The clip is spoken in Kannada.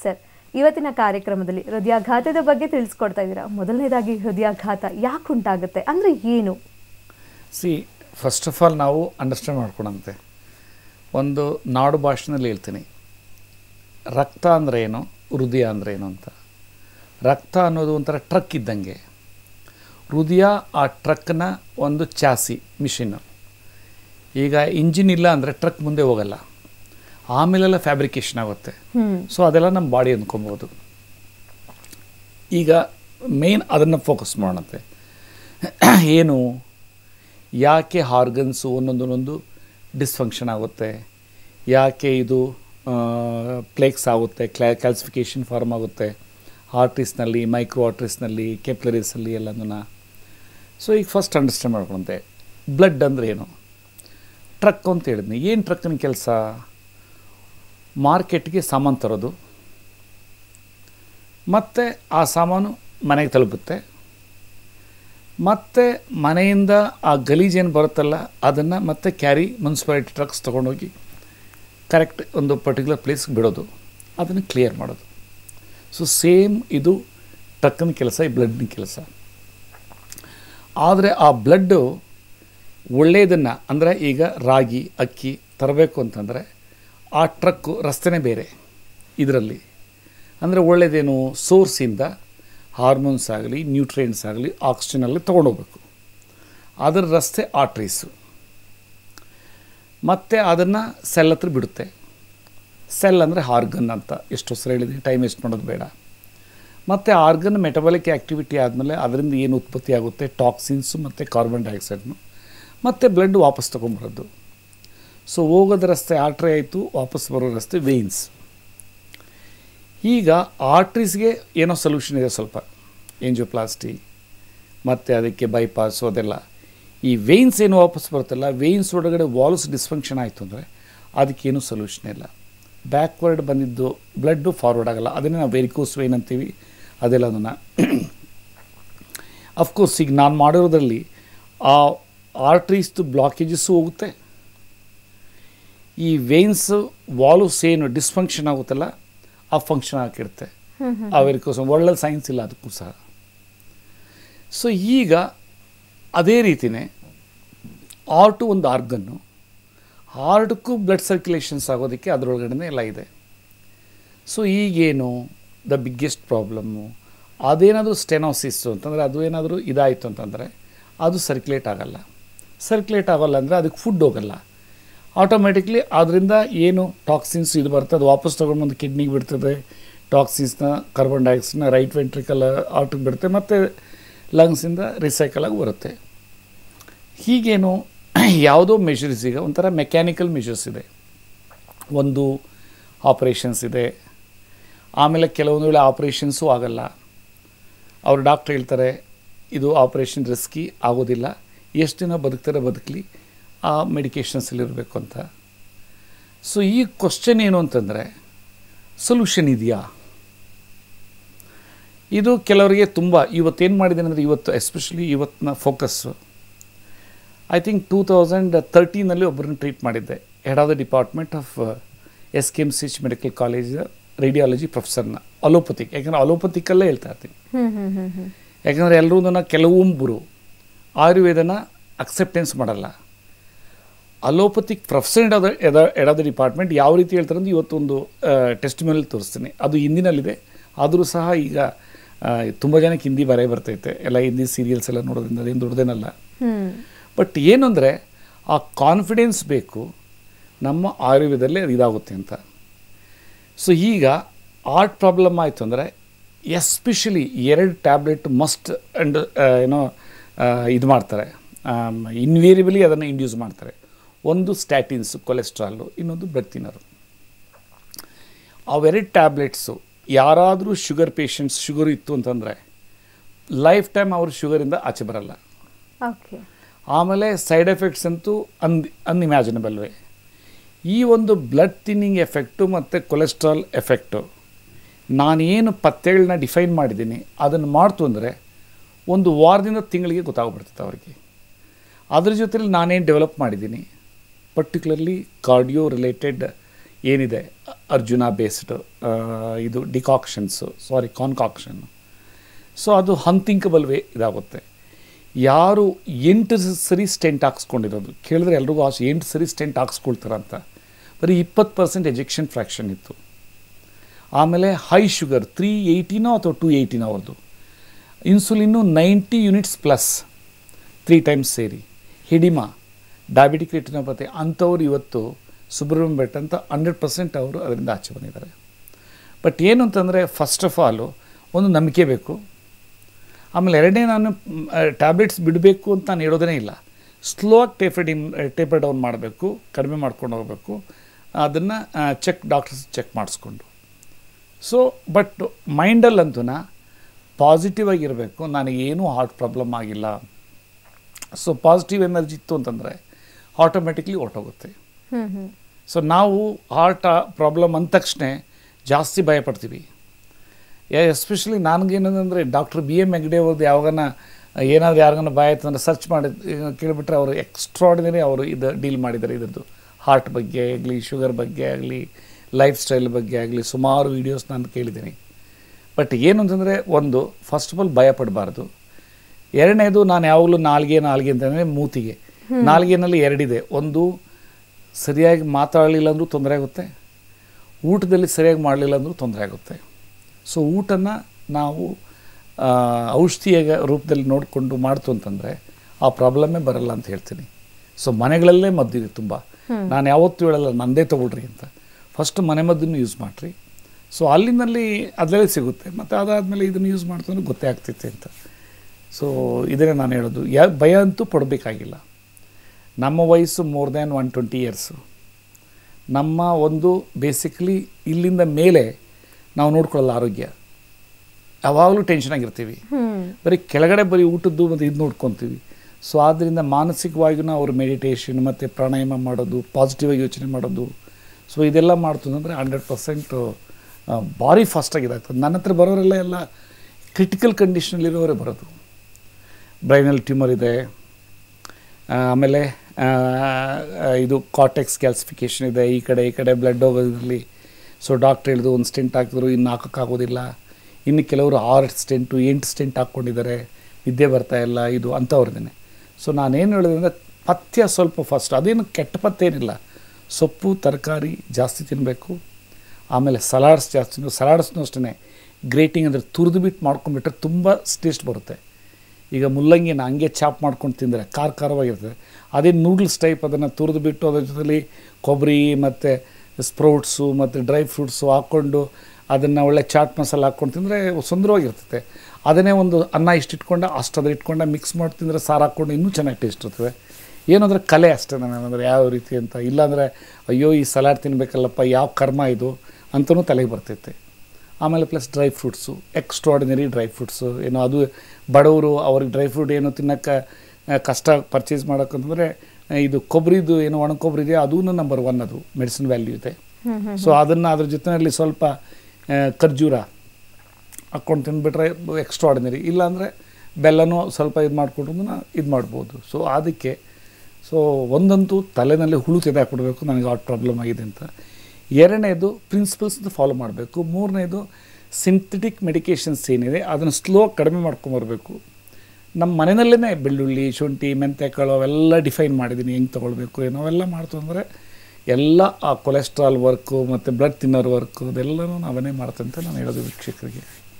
ಸರ್ ಇವತ್ತಿನ ಕಾರ್ಯಕ್ರಮದಲ್ಲಿ ಹೃದಯಾಘಾತದ ಬಗ್ಗೆ ತಿಳಿಸ್ಕೊಡ್ತಾ ಇದ್ದೀರಾ ಮೊದಲನೇದಾಗಿ ಹೃದಯಾಘಾತ ಯಾಕೆ ಉಂಟಾಗುತ್ತೆ ಅಂದ್ರೆ ಏನು ಸಿ ಫಸ್ಟ್ ಆಫ್ ಆಲ್ ನಾವು ಅಂಡರ್ಸ್ಟ್ಯಾಂಡ್ ಮಾಡ್ಕೊಳಂತೆ ಒಂದು ನಾಡು ಭಾಷೆನಲ್ಲಿ ಹೇಳ್ತೀನಿ ರಕ್ತ ಅಂದರೆ ಏನು ಹೃದಯ ಅಂದರೆ ಏನು ಅಂತ ರಕ್ತ ಅನ್ನೋದು ಒಂಥರ ಟ್ರಕ್ ಇದ್ದಂಗೆ ಹೃದಯ ಆ ಟ್ರಕ್ನ ಒಂದು ಚಾಸಿ ಮಿಷಿನ್ನು ಈಗ ಇಂಜಿನ್ ಇಲ್ಲ ಅಂದರೆ ಟ್ರಕ್ ಮುಂದೆ ಹೋಗಲ್ಲ ಆಮೇಲೆಲ್ಲ ಫ್ಯಾಬ್ರಿಕೇಷನ್ ಆಗುತ್ತೆ ಹ್ಮ್ ಸೊ ಅದೆಲ್ಲ ನಮ್ಮ ಬಾಡಿ ಅಂದ್ಕೊಬೋದು ಈಗ ಮೇನ್ ಅದನ್ನು ಫೋಕಸ್ ಮಾಡೋಣಂತೆ ಏನು ಯಾಕೆ ಹಾರ್ಗನ್ಸು ಒಂದೊಂದೊಂದೊಂದು ಡಿಸ್ಫಂಕ್ಷನ್ ಆಗುತ್ತೆ ಯಾಕೆ ಇದು ಪ್ಲೇಕ್ಸ್ ಆಗುತ್ತೆ ಕ್ಲಾ ಕ್ಯಾಲ್ಸಿಫಿಕೇಷನ್ ಫಾರ್ಮ್ ಆಗುತ್ತೆ ಆರ್ಟಿಸ್ನಲ್ಲಿ ಮೈಕ್ರೋ ಆರ್ಟಿಸ್ನಲ್ಲಿ ಕೆಪ್ಲರೀಸಲ್ಲಿ ಎಲ್ಲನೂ ಸೊ ಈಗ ಫಸ್ಟ್ ಅಂಡರ್ಸ್ಟ್ಯಾಂಡ್ ಮಾಡ್ಕೊಂತೆ ಬ್ಲಡ್ ಅಂದರೆ ಏನು ಟ್ರಕ್ ಅಂತ ಹೇಳಿದ್ನಿ ಏನು ಟ್ರಕ್ಕಿನ ಕೆಲಸ ಮಾರ್ಕೆಟ್ಗೆ ಸಾಮಾನು ತರೋದು ಮತ್ತು ಆ ಸಾಮಾನು ಮನೆಗೆ ತಲುಪುತ್ತೆ ಮತ್ತು ಮನೆಯಿಂದ ಆ ಗಲೀಜೇನು ಬರುತ್ತಲ್ಲ ಅದನ್ನು ಮತ್ತೆ ಕ್ಯಾರಿ ಮುನ್ಸಿಪಾಲಿಟಿ ಟ್ರಕ್ಸ್ ತೊಗೊಂಡೋಗಿ ಕರೆಕ್ಟ್ ಒಂದು ಪರ್ಟಿಕ್ಯುಲರ್ ಪ್ಲೇಸ್ಗೆ ಬಿಡೋದು ಅದನ್ನು ಕ್ಲಿಯರ್ ಮಾಡೋದು ಸೊ ಸೇಮ್ ಇದು ಟ್ರಕ್ಕಿನ ಕೆಲಸ ಈ ಬ್ಲಡ್ನ ಕೆಲಸ ಆದರೆ ಆ ಬ್ಲಡ್ಡು ಒಳ್ಳೆಯದನ್ನು ಅಂದರೆ ಈಗ ರಾಗಿ ಅಕ್ಕಿ ತರಬೇಕು ಅಂತಂದರೆ ಆ ಟ್ರಕ್ಕು ರಸ್ತೆನೇ ಬೇರೆ ಇದರಲ್ಲಿ ಅಂದರೆ ಒಳ್ಳೆಯದೇನು ಸೋರ್ಸಿಂದ ಹಾರ್ಮೋನ್ಸ್ ಆಗಲಿ ನ್ಯೂಟ್ರಿಯೆಂಟ್ಸ್ ಆಗಲಿ ಆಕ್ಸಿಜನಲ್ಲಿ ತೊಗೊಂಡೋಗ್ಬೇಕು ಅದರ ರಸ್ತೆ ಆಟ್ರೀಸು ಮತ್ತು ಅದನ್ನು ಸೆಲ್ ಹತ್ರ ಬಿಡುತ್ತೆ ಸೆಲ್ ಅಂದರೆ ಆರ್ಗನ್ ಅಂತ ಎಷ್ಟು ಹೆಸರು ಹೇಳಿದ್ದೀನಿ ಟೈಮ್ ವೇಸ್ಟ್ ಮಾಡೋದು ಬೇಡ ಮತ್ತು ಆರ್ಗನ್ ಮೆಟಬಾಲಿಕ್ ಆ್ಯಕ್ಟಿವಿಟಿ ಆದಮೇಲೆ ಅದರಿಂದ ಏನು ಉತ್ಪತ್ತಿ ಆಗುತ್ತೆ ಟಾಕ್ಸಿನ್ಸು ಮತ್ತು ಕಾರ್ಬನ್ ಡೈಆಕ್ಸೈಡ್ನು ಮತ್ತು ಬ್ಲಡ್ ವಾಪಸ್ ತೊಗೊಂಬರೋದು ಸೊ ಹೋಗೋದ ರಸ್ತೆ ಆರ್ಟ್ರಿ ಆಯಿತು ವಾಪಸ್ ಬರೋ ರಸ್ತೆ ವೇನ್ಸ್ ಈಗ ಆರ್ಟ್ರೀಸ್ಗೆ ಏನೋ ಸೊಲ್ಯೂಷನ್ ಇದೆ ಸ್ವಲ್ಪ ಎಂಜೋಪ್ಲಾಸ್ಟಿ ಮತ್ತು ಅದಕ್ಕೆ ಬೈಪಾಸು ಅದೆಲ್ಲ ಈ ವೇನ್ಸ್ ಏನು ವಾಪಸ್ ಬರುತ್ತಲ್ಲ ವೇನ್ಸ್ ಒಳಗಡೆ ವಾಲ್ಸ್ ಡಿಸ್ಫಂಕ್ಷನ್ ಆಯಿತು ಅಂದರೆ ಅದಕ್ಕೇನು ಸೊಲ್ಯೂಷನ್ ಇಲ್ಲ ಬ್ಯಾಕ್ವರ್ಡ್ ಬಂದಿದ್ದು ಬ್ಲಡ್ಡು ಫಾರ್ವರ್ಡ್ ಆಗಲ್ಲ ಅದನ್ನೇ ನಾವು ವೆರಿಕೋಸ್ ವೇನ್ ಅಂತೀವಿ ಅದೆಲ್ಲದನ್ನು ಅಫ್ಕೋರ್ಸ್ ಈಗ ನಾನು ಮಾಡಿರೋದ್ರಲ್ಲಿ ಆ ಆರ್ಟ್ರೀಸ್ದು ಬ್ಲಾಕೇಜಸ್ಸು ಹೋಗುತ್ತೆ ಈ ವೇನ್ಸ್ ವಾಲ್ವ್ಸ್ ಏನು ಡಿಸ್ಫಂಕ್ಷನ್ ಆಗುತ್ತಲ್ಲ ಆ ಫಂಕ್ಷನ್ ಹಾಕಿಡುತ್ತೆ ಆ ವೆರಿಕೋಸ್ ಒಳ್ಳೆ ಸೈನ್ಸ್ ಇಲ್ಲ ಅದಕ್ಕೂ ಸಹ ಸೊ ಈಗ ಅದೇ ರೀತಿಯೇ ಆರ್ಟು ಒಂದು ಆರ್ಗನ್ನು ಹಾರ್ಟ್ಗೂ ಬ್ಲಡ್ ಸರ್ಕ್ಯುಲೇಷನ್ಸ್ ಆಗೋದಕ್ಕೆ ಅದರೊಳಗಡೆ ಎಲ್ಲ ಇದೆ ಸೊ ಈಗೇನು ದ ಬಿಗ್ಗೆಸ್ಟ್ ಪ್ರಾಬ್ಲಮ್ಮು ಅದೇನಾದರೂ ಸ್ಟೆನೋಸಿಸ್ಸು ಅಂತಂದರೆ ಅದು ಏನಾದರೂ ಇದಾಯಿತು ಅಂತಂದರೆ ಅದು ಸರ್ಕ್ಯುಲೇಟ್ ಆಗಲ್ಲ ಸರ್ಕ್ಯುಲೇಟ್ ಆಗೋಲ್ಲ ಅಂದರೆ ಅದಕ್ಕೆ ಫುಡ್ ಹೋಗಲ್ಲ ಆಟೋಮೆಟಿಕ್ಲಿ ಅದರಿಂದ ಏನು ಟಾಕ್ಸಿನ್ಸ್ ಇದು ಬರ್ತದೆ ಅದು ವಾಪಸ್ ತೊಗೊಂಡ್ಬಂದು ಕಿಡ್ನಿಗೆ ಬಿಡ್ತದೆ ಟಾಕ್ಸಿನ್ಸ್ನ ಕಾರ್ಬನ್ ಡೈಆಕ್ಸೈಡ್ನ ರೈಟ್ ವೆಂಟ್ರಿಕಲ್ ಆರ್ಟಿಗೆ ಬಿಡುತ್ತೆ ಮತ್ತು ಲಂಗ್ಸಿಂದ ರಿಸೈಕಲ್ ಆಗಿ ಬರುತ್ತೆ ಹೀಗೇನು ಯಾವುದೋ ಮೆಷರ್ಸ್ ಈಗ ಒಂಥರ ಮೆಕ್ಯಾನಿಕಲ್ ಮೆಷರ್ಸ್ ಇದೆ ಒಂದು ಆಪ್ರೇಷನ್ಸ್ ಇದೆ ಆಮೇಲೆ ಕೆಲವೊಂದು ವೇಳೆ ಆಪ್ರೇಷನ್ಸು ಆಗಲ್ಲ ಅವ್ರು ಡಾಕ್ಟ್ರ್ ಹೇಳ್ತಾರೆ ಇದು ಆಪ್ರೇಷನ್ ರಿಸ್ಕಿ ಆಗೋದಿಲ್ಲ ಎಷ್ಟು ದಿನ ಬದುಕ್ತಾರೆ ಬದುಕಲಿ ಆ ಮೆಡಿಕೇಷನ್ಸಲ್ಲಿರಬೇಕು ಅಂತ ಸೊ ಈ ಕ್ವಶನ್ ಏನು ಅಂತಂದರೆ ಸೊಲ್ಯೂಷನ್ ಇದೆಯಾ ಇದು ಕೆಲವರಿಗೆ ತುಂಬ ಇವತ್ತೇನು ಮಾಡಿದ್ದೇನೆ ಅಂದರೆ ಇವತ್ತು ಎಸ್ಪೆಷಲಿ ಇವತ್ತಿನ focus I think two thousand ತರ್ಟೀನಲ್ಲಿ ಒಬ್ಬರನ್ನ ಟ್ರೀಟ್ ಮಾಡಿದ್ದೆ head of the department of S K M C H medical college radiology ಪ್ರೊಫೆಸರ್ನ ಅಲೋಪತಿಕ್ ಯಾಕಂದರೆ ಅಲೋಪತಿಕಲ್ಲೇ ಹೇಳ್ತಾ ಇರ್ತೀನಿ ಹ್ಮ್ ಹ್ಮ್ ಹ್ಮ್ ಹ್ಮ್ ಯಾಕಂದರೆ ಎಲ್ಲರೂ ಕೆಲವೊಬ್ಬರು ಆಯುರ್ವೇದನ ಅಕ್ಸೆಪ್ಟೆನ್ಸ್ ಮಾಡಲ್ಲ allopathic professor head of the head of the department ಯಾವ ರೀತಿ ಹೇಳ್ತಾರೆ ಅಂದರೆ ಇವತ್ತೊಂದು ಟೆಸ್ಟ್ ಮೇಲೆ ತೋರಿಸ್ತೀನಿ ಅದು ಹಿಂದಿನಲ್ಲಿದೆ ಆದರೂ ಸಹ ಈಗ ತುಂಬ ಜನಕ್ಕೆ ಹಿಂದಿ ಬರೇ ಬರ್ತೈತೆ ಎಲ್ಲ ಹಿಂದಿ ಸೀರಿಯಲ್ಸ್ ಎಲ್ಲ ನೋಡೋದ್ರಿಂದ ಅದೇನು ದೊಡ್ಡದೇನಲ್ಲ ಹ್ಮ್ ಬಟ್ ಏನು ಅಂದರೆ ಆ ಕಾನ್ಫಿಡೆನ್ಸ್ ಬೇಕು ನಮ್ಮ ಆಯುರ್ವೇದದಲ್ಲಿ ಅದು ಇದಾಗುತ್ತೆ ಅಂತ ಸೊ ಈಗ ಆರ್ಟ್ ಪ್ರಾಬ್ಲಮ್ ಆಯಿತು ಅಂದರೆ ಎಸ್ಪೆಷಲಿ ಎರಡು ಟ್ಯಾಬ್ಲೆಟ್ ಮಸ್ಟ್ ಆ್ಯಂಡ್ ಏನೋ ಆ, ಇದು ಮಾಡ್ತಾರೆ ಇನ್ವೇರಿಯಬಲಿ ಅದನ್ನು ಇಂಡ್ಯೂಸ್ ಮಾಡ್ತಾರೆ ಒಂದು ಸ್ಟ್ಯಾಟಿನ್ಸು ಕೊಲೆಸ್ಟ್ರಾಲು ಇನ್ನೊಂದು ಬ್ಲಡ್ ತಿನ್ನರು ಅವೆರಡು ಟ್ಯಾಬ್ಲೆಟ್ಸು ಯಾರಾದರೂ ಶುಗರ್ ಪೇಷಂಟ್ಸ್ ಶುಗರ್ ಇತ್ತು ಅಂತಂದರೆ ಲೈಫ್ ಟೈಮ್ ಅವರು ಶುಗರಿಂದ ಆಚೆ ಬರಲ್ಲ ಓಕೆ ಆಮೇಲೆ ಸೈಡ್ ಎಫೆಕ್ಟ್ಸ್ ಅಂತೂ ಅನ್ ಅನ್ಇಮ್ಯಾಜಿನಬಲ್ವೇ ಈ ಒಂದು ಬ್ಲಡ್ ಥಿನ್ನಿಂಗ್ ಎಫೆಕ್ಟು ಮತ್ತು ಕೊಲೆಸ್ಟ್ರಾಲ್ ಎಫೆಕ್ಟು ನಾನೇನು ಪಥ್ಯಗಳನ್ನ ಡಿಫೈನ್ ಮಾಡಿದ್ದೀನಿ ಅದನ್ನು ಮಾಡ್ತು ಅಂದರೆ ಒಂದು ವಾರದಿಂದ ತಿಂಗಳಿಗೆ ಗೊತ್ತಾಗ್ಬಿಡ್ತದೆ ಅವರಿಗೆ ಅದ್ರ ಜೊತೆಲಿ ನಾನೇನು ಡೆವಲಪ್ ಮಾಡಿದ್ದೀನಿ ಪರ್ಟಿಕ್ಯುಲರ್ಲಿ ಕಾರ್ಡಿಯೋ ರಿಲೇಟೆಡ್ ಏನಿದೆ ಅರ್ಜುನ ಬೇಸ್ಡ್ ಇದು ಡಿಕಾಕ್ಷನ್ಸು ಸಾರಿ ಕಾನ್ಕಾಕ್ಷನ್ ಸೊ ಅದು ಅನ್ಥಿಂಕಬಲ್ ವೇ ಇದಾಗುತ್ತೆ ಯಾರು ಎಂಟು ಸರಿ ಸ್ಟೆಂಟ್ ಹಾಕ್ಸ್ಕೊಂಡಿರೋದು ಕೇಳಿದ್ರೆ ಎಲ್ರಿಗೂ ಆಸೆ ಎಂಟು ಸರಿ ಸ್ಟೆಂಟ್ ಹಾಕ್ಸ್ಕೊಳ್ತಾರಂತ ಬರೀ ಇಪ್ಪತ್ತು ಪರ್ಸೆಂಟ್ ಎಜೆಕ್ಷನ್ ಫ್ರ್ಯಾಕ್ಷನ್ ಇತ್ತು ಆಮೇಲೆ ಹೈ ಶುಗರ್ ತ್ರೀ ಏಯ್ಟಿನೋ ಅಥವಾ ಟು ಏಯ್ಟಿನೋ ಅವ್ರದ್ದು ಇನ್ಸುಲಿನ್ನು ninety units plus three times ಸೇರಿ ಹಿಡಿಮಾ ಡಯಾಬಿಟಿಕ್ ರೆಟಿನೋಪತಿ ಅಂಥವ್ರು ಇವತ್ತು ಸುಬ್ರಹ್ಮಣ್ಯ ಭಟ್ ಅಂತ ಹಂಡ್ರೆಡ್ ಪರ್ಸೆಂಟ್ ಅವರು ಅದರಿಂದ ಆಚೆ ಬಂದಿದ್ದಾರೆ ಬಟ್ ಏನು ಅಂತಂದರೆ ಫಸ್ಟ್ ಆಫ್ ಆಲು ಒಂದು ನಂಬಿಕೆ ಬೇಕು ಆಮೇಲೆ ಎರಡನೇ ನಾನು ಟ್ಯಾಬ್ಲೆಟ್ಸ್ ಬಿಡಬೇಕು ಅಂತ ನಾನು ಹೇಳೋದೇ ಇಲ್ಲ ಸ್ಲೋ ಆಗಿ ಟೇಫರ್ ಟೇಪರ್ ಡೌನ್ ಮಾಡಬೇಕು ಕಡಿಮೆ ಮಾಡ್ಕೊಂಡು ಹೋಗಬೇಕು ಅದನ್ನು ಚೆಕ್ ಡಾಕ್ಟರ್ಸ್ ಚೆಕ್ ಮಾಡಿಸ್ಕೊಂಡು ಸೊ ಬಟ್ ಮೈಂಡಲ್ಲಂತೂ ಪಾಸಿಟಿವ್ ಆಗಿರಬೇಕು ನನಗೇನೂ ಹಾರ್ಟ್ ಪ್ರಾಬ್ಲಮ್ ಆಗಿಲ್ಲ ಸೊ ಪಾಸಿಟಿವ್ ಎನರ್ಜಿ ಇತ್ತು ಅಂತಂದರೆ ಆಟೋಮೆಟಿಕ್ಲಿ ಹೊರ್ಟೋಗುತ್ತೆ ಹ್ಮ್ ಹ್ಮ್ ಸೊ ನಾವು ಹಾರ್ಟ್ ಪ್ರಾಬ್ಲಮ್ ಅಂದ ತಕ್ಷಣ ಜಾಸ್ತಿ ಭಯಪಡ್ತೀವಿ ಎಸ್ಪೆಷಲಿ ನನಗೇನಂದರೆ ಡಾಕ್ಟರ್ ಬಿ ಎಮ್ ಹೆಗ್ಡೆ ಅವ್ರದ್ದು ಯಾವಾಗನ ಏನಾದರೂ ಯಾರಿಗಾನ ಭಯ ಆಯ್ತು ಅಂದರೆ ಸರ್ಚ್ ಮಾಡಿ ಆ, ಕೇಳಿಬಿಟ್ರೆ ಅವರು ಎಕ್ಸ್ಟ್ರಾಡಿನರಿ ಅವರು ಇದು ಡೀಲ್ ಮಾಡಿದ್ದಾರೆ ಇದರದ್ದು ಹಾರ್ಟ್ ಬಗ್ಗೆ ಆಗಲಿ ಶುಗರ್ ಬಗ್ಗೆ ಆಗಲಿ ಲೈಫ್ ಸ್ಟೈಲ್ ಬಗ್ಗೆ ಆಗಲಿ ಸುಮಾರು ವೀಡಿಯೋಸ್ ನಾನು ಕೇಳಿದ್ದೀನಿ ಬಟ್ ಏನು ಅಂತಂದರೆ ಒಂದು ಫಸ್ಟ್ ಆಫ್ ಆಲ್ ಭಯ ಪಡಬಾರ್ದು ಎರಡನೇದು ನಾನು ಯಾವಾಗಲೂ ನಾಲ್ಗೆ ನಾಲ್ಗೆ ಅಂತಂದರೆ ಮೂತಿಗೆ ನಾಲ್ಗೆನಲ್ಲಿ ಎರಡಿದೆ ಒಂದು ಸರಿಯಾಗಿ ಮಾತಾಡಲಿಲ್ಲ ಅಂದರೂ ತೊಂದರೆ ಆಗುತ್ತೆ ಊಟದಲ್ಲಿ ಸರಿಯಾಗಿ ಮಾಡಲಿಲ್ಲ ಅಂದರೂ ತೊಂದರೆ ಆಗುತ್ತೆ ಸೊ ಊಟನ ನಾವು ಆ, ಔಷಧಿಯ ರೂಪದಲ್ಲಿ ನೋಡಿಕೊಂಡು ಮಾಡ್ತು ಅಂತಂದರೆ ಆ ಪ್ರಾಬ್ಲಮ್ಮೇ ಬರಲ್ಲ ಅಂತ ಹೇಳ್ತೀನಿ ಸೊ ಮನೆಗಳಲ್ಲೇ ಮದ್ದಿದೆ ತುಂಬ ನಾನು ಯಾವತ್ತೂ ಹೇಳಲ್ಲ ನಂದೇ ತೊಗೊಳ್ರಿ ಅಂತ ಫಸ್ಟ್ ಮನೆ ಮದ್ದನ್ನು ಯೂಸ್ ಮಾಡಿರಿ ಸೊ ಅಲ್ಲಿಂದಲ್ಲಿ ಅದರಲ್ಲೇ ಸಿಗುತ್ತೆ ಮತ್ತು ಅದಾದಮೇಲೆ ಇದನ್ನು ಯೂಸ್ ಮಾಡ್ತಂದ್ರೆ ಗೊತ್ತೇ ಆಗ್ತೈತೆ ಅಂತ ಸೊ ಇದನ್ನೇ ನಾನು ಹೇಳೋದು ಯಾ ಭಯ ಅಂತೂ ಪಡಬೇಕಾಗಿಲ್ಲ ನಮ್ಮ ವಯಸ್ಸು more than one twenty years ನಮ್ಮ ಒಂದು ಬೇಸಿಕಲಿ ಇಲ್ಲಿಂದ ಮೇಲೆ ನಾವು ನೋಡ್ಕೊಳ್ಳಲ್ಲ ಆರೋಗ್ಯ ಯಾವಾಗಲೂ ಟೆನ್ಷನ್ ಆಗಿರ್ತೀವಿ ಹ್ಮ್ ಬರೀ ಕೆಳಗಡೆ ಬರೀ ಊಟದ್ದು ಮತ್ತು ಇದು ನೋಡ್ಕೊತೀವಿ ಸೊ ಆದ್ದರಿಂದ ಮಾನಸಿಕವಾಗಿಯೂ ಅವರು ಮೆಡಿಟೇಷನ್ ಮತ್ತು ಪ್ರಾಣಾಯಾಮ ಮಾಡೋದು ಪಾಸಿಟಿವ್ ಆಗಿ ಯೋಚನೆ ಮಾಡೋದು ಸೊ ಇದೆಲ್ಲ ಮಾಡ್ತಂದ್ರೆ ಹಂಡ್ರೆಡ್ ಪರ್ಸೆಂಟು ಭಾರಿ ಫಾಸ್ಟಾಗಿ ಇದಾಗ್ತದೆ ನನ್ನ ಹತ್ರ ಬರೋರೆಲ್ಲ ಎಲ್ಲ ಕ್ರಿಟಿಕಲ್ ಕಂಡೀಷನಲ್ಲಿರೋರೇ ಬರೋದು ಬ್ರೈನಲ್ಲಿ ಟ್ಯೂಮರ್ ಇದೆ ಆ, ಆಮೇಲೆ ಆ, ಆ, ಇದು ಕಾಟೆಕ್ಸ್ ಕ್ಯಾಲ್ಸಿಫಿಕೇಷನ್ ಇದೆ ಈ ಕಡೆ ಈ ಕಡೆ ಬ್ಲಡ್ ಹೋಗೋದ್ರಲ್ಲಿ ಸೊ ಡಾಕ್ಟ್ರ್ ಹೇಳಿದ್ರು ಒಂದು ಸ್ಟೆಂಟ್ ಹಾಕಿದ್ರು ಇನ್ನು ಹಾಕೋಕ್ಕಾಗೋದಿಲ್ಲ ಇನ್ನು ಕೆಲವರು ಆರು ಸ್ಟೆಂಟು ಎಂಟು ಸ್ಟೆಂಟ್ ಹಾಕ್ಕೊಂಡಿದ್ದಾರೆ ನಿದ್ದೆ ಬರ್ತಾ ಇಲ್ಲ ಇದು ಅಂಥವ್ರದ್ದೇನೆ ಸೊ ನಾನೇನು ಹೇಳಿದೆ ಅಂದರೆ ಪಥ್ಯ ಸ್ವಲ್ಪ ಫಸ್ಟ್ ಅದೇನು ಕೆಟ್ಟ ಪಥ್ಯ ಏನಿಲ್ಲ ಸೊಪ್ಪು ತರಕಾರಿ ಜಾಸ್ತಿ ತಿನ್ನಬೇಕು ಆಮೇಲೆ ಸಲಾಡ್ಸ್ ಜಾಸ್ತಿ ಸಲಾಡ್ಸ್ನೂ ಅಷ್ಟೇ ಗ್ರೇಟಿಂಗ್ ಅಂದರೆ ತುರಿದು ಬಿಟ್ಟು ಮಾಡ್ಕೊಂಡ್ಬಿಟ್ರೆ ತುಂಬ ಟೇಸ್ಟ್ ಬರುತ್ತೆ ಈಗ ಮುಲ್ಲಂಗಿನ ಹಂಗೆ ಚಾಪ್ ಮಾಡ್ಕೊಂಡು ತಿಂದರೆ ಖಾರ ಖಾರವಾಗಿರ್ತದೆ ಅದೇ ನೂಡ್ಲ್ಸ್ ಟೈಪ್ ಅದನ್ನು ತುರಿದು ಬಿಟ್ಟು ಅದ್ರ ಜೊತೆಲಿ ಕೊಬ್ಬರಿ ಮತ್ತು ಸ್ಪ್ರೌಟ್ಸು ಮತ್ತು ಡ್ರೈ ಫ್ರೂಟ್ಸು ಹಾಕ್ಕೊಂಡು ಅದನ್ನು ಒಳ್ಳೆ ಚಾಟ್ ಮಸಾಲ ಹಾಕ್ಕೊಂಡು ತಿಂದರೆ ಸುಂದರವಾಗಿರ್ತದೆ ಅದನ್ನೇ ಒಂದು ಅನ್ನ ಇಷ್ಟು ಇಟ್ಕೊಂಡು ಅಷ್ಟು ಅದ್ರ ಇಟ್ಕೊಂಡು ಮಿಕ್ಸ್ ಮಾಡಿ ತಿಂದರೆ ಸಾರು ಹಾಕ್ಕೊಂಡು ಇನ್ನೂ ಚೆನ್ನಾಗಿ ಟೇಸ್ಟ್ ಇರ್ತದೆ ಏನಂದರೆ ಕಲೆ ಅಷ್ಟೇ ನನಗಂದರೆ ಯಾವ ರೀತಿ ಅಂತ ಇಲ್ಲಾಂದರೆ ಅಯ್ಯೋ ಈ ಸಲಾಡ್ ತಿನ್ನಬೇಕಲ್ಲಪ್ಪ ಯಾವ ಕರ್ಮ ಇದು ಅಂತಲೂ ತಲೆಗೆ ಬರ್ತೈತೆ ಆಮೇಲೆ plus dry fruits extraordinary dry fruits ಏನೋ ಅದು ಬಡವರು ಅವ್ರಿಗೆ ಡ್ರೈ ಫ್ರೂಟ್ ಏನು ತಿನ್ನೋಕ್ಕೆ ಆ, ಕಷ್ಟ ಪರ್ಚೇಸ್ ಮಾಡೋಕ್ಕಂತಂದರೆ ಇದು ಕೊಬ್ಬರಿದು ಏನು ಒಣ ಕೊಬ್ಬರಿ ಇದೆ ಅದೂ ನಂಬರ್ ಒನ್ ಅದು ಮೆಡಿಸಿನ್ ವ್ಯಾಲ್ಯೂ ಇದೆ ಸೊ ಅದನ್ನು ಅದ್ರ ಜೊತೆಯಲ್ಲಿ ಸ್ವಲ್ಪ ಆ, ಖರ್ಜೂರ ಹಾಕ್ಕೊಂಡು ತಿಂದುಬಿಟ್ರೆ ಎಕ್ಸ್ಟ್ರಾಡಿನರಿ ಇಲ್ಲಾಂದರೆ ಬೆಲ್ಲನೂ ಸ್ವಲ್ಪ ಇದು ಮಾಡಿಕೊಂಡು ಇದು ಮಾಡ್ಬೋದು ಸೊ ಅದಕ್ಕೆ ಸೊ ಒಂದಂತೂ ತಲೆನಲ್ಲಿ ಹುಳು ತೆಗೆದಾಕ್ಬಿಡ್ಬೇಕು ನನಗೆ ಹಾರ್ಟ್ ಪ್ರಾಬ್ಲಮ್ ಆಗಿದೆ ಅಂತ ಎರಡನೇದು ಪ್ರಿನ್ಸಿಪಲ್ಸ್ನ ಫಾಲೋ ಮಾಡಬೇಕು ಮೂರನೇದು ಸಿಂಥೆಟಿಕ್ ಮೆಡಿಕೇಷನ್ಸ್ ಏನಿದೆ ಅದನ್ನು ಸ್ಲೋ ಕಡಿಮೆ ಮಾಡ್ಕೊಂಬರ್ಬೇಕು ನಮ್ಮ ಮನೆಯಲ್ಲೇ ಬೆಳ್ಳುಳ್ಳಿ ಶುಂಠಿ ಮೆಂತೆಕಾಳು ಅವೆಲ್ಲ ಡಿಫೈನ್ ಮಾಡಿದ್ದೀನಿ ಹೆಂಗೆ ತೊಗೊಳ್ಬೇಕು ಏನೋ ಅವೆಲ್ಲ ಮಾಡ್ತು ಅಂದರೆ ಎಲ್ಲ ಆ ಕೊಲೆಸ್ಟ್ರಾಲ್ ವರ್ಕು ಮತ್ತು ಬ್ಲಡ್ ತಿನ್ನೋರ್ ವರ್ಕು ಅದೆಲ್ಲನೂ ನಾವನ್ನೇ ಮಾಡ್ತಂತ ನಾನು ಹೇಳೋದು ವೀಕ್ಷಕರಿಗೆ